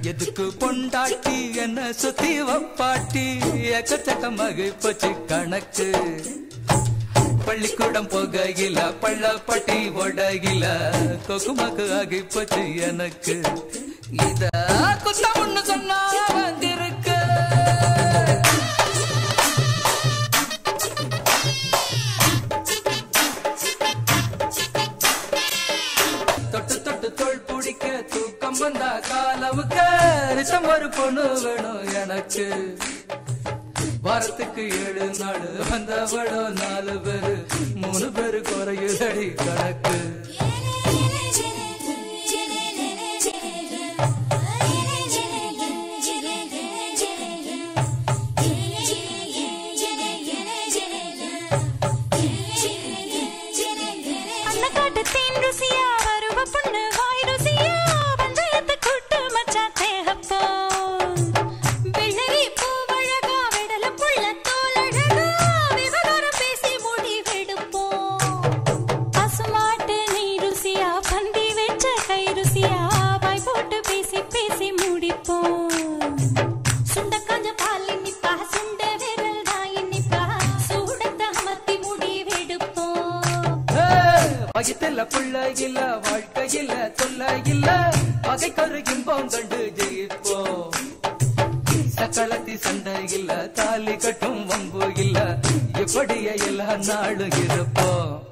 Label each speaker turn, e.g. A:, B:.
A: எதுக்கு பொண்டாட்டி என்ன சுத்தி வப்பாட்டி எக்கச்சக்கமாக போச்சு கணக்கு பள்ளிக்கூடம் போகையில பள்ளப்பட்டி ஒடகில கொக்குமக்கு ஆகி போச்சு எனக்கு இத குத்தம்னு சொன்னா வந்திருக்கு தொட்டு தொட்டு தோள் பிடிக்க தூக்கம் வந்தா காலவுக்கு ரிசம் ஒரு பொண்ணு வேணும் எனக்கு வாரத்துக்கு ஏழு நாள் வந்தவளோ நாலு பேரு மூணு பேரு குறையுதடி கணக்கு
B: அன்னக்காட்டு தேன் ருசியா வருவ பொண்ணு வாய் ருசியா பஞ்சாயத்து கூட்டு மச்சான் தேகப்போ வெள்ளரி பூவழகா விடல புள்ள தோலழகா விவகாரம் பேசி முடிவெடுப்போம் பசுமாட்டு நீ ருசியா பந்தி வச்ச கை ருசியா வாய் போட்டு பேசி பேசி முடிப்போம் சுண்ட காஞ்ச பால் இனிப்பா சுண்ட விரல் தான் இனிப்பா சூடத்தை அமர்த்தி முடிவெடுப்போம்
A: பகித்தல புள்ள இல்ல வாழ்க்கையில தொல்ல இல்ல பகைக்கொரு இன்பம் கண்டு ஜெயிப்போம் சக்களத்தி சண்டை இல்ல தாலி கட்டும் வம்பு இல்ல இப்படியே எல்லா நாளும் இருப்போம்